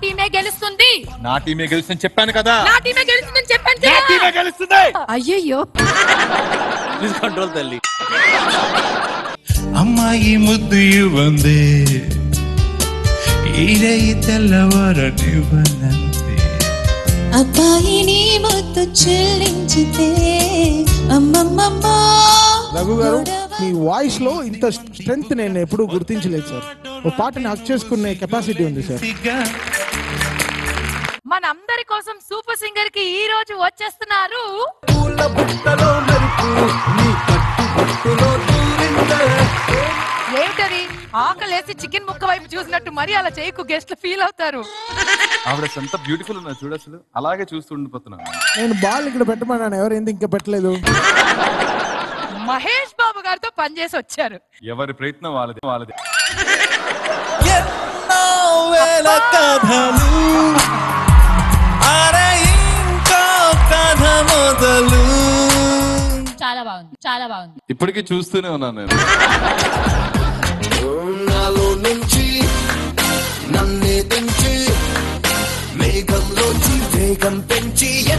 టీమే గెలుస్తుంది నా టీమే గెలుస్తుందని చెప్పాను కదా నా టీమే గెలుస్తుందని చెప్పాను నా కదా. టీమే గెలుస్తుంది అయ్యయ్యో ప్లీజ్ కంట్రోల్ తల్లి అమ్మాయి ముద్దు ఇవ్వందే ఈరై తెల్లవారనివ్వనంతే అబ్బాయిని ముద్దు చెల్లించితే అమ్మమ్మమ్మ రఘు గారు మీ వాయిస్ లో ఇంత స్ట్రెంగ్త్ నేను ఎప్పుడూ గుర్తించలేదు సార్ ఓ పాటని హక్ చేసుకునే కెపాసిటీ ఉంది సార్ సిగ్గా మనందరి కోసం సూపర్ సింగర్ కి ఈ రోజు వచ్చేస్తున్నారు ఏంటది ఆకలేసి చికెన్ ముక్క వైపు చూసినట్టు మరి అలా చేయకు గెస్ట్ ఫీల్ అవుతారు ఆవిడ ఎంత బ్యూటిఫుల్ ఉన్నా చూడు అసలు అలాగే చూస్తూ ఉండిపోతున్నాను నేను బాల్ ఇక్కడ పెట్టమన్నాను ఎవరు ఎందుకు ఇంకా పెట్టలేదు మహేష్ బాబు గారితో పనిచేసి వచ్చారు ఎవరి ప్రయత్నం వాళ్ళది వాళ్ళది ఎన్నో వేల కథలు అరే ఇంకో కథ మొదలు చాలా బాగుంది చాలా బాగుంది ఇప్పటికీ చూస్తూనే ఉన్నాను నేను నాలో నుంచి నన్నే తెంచి మేఘంలోంచి వేగం పెంచి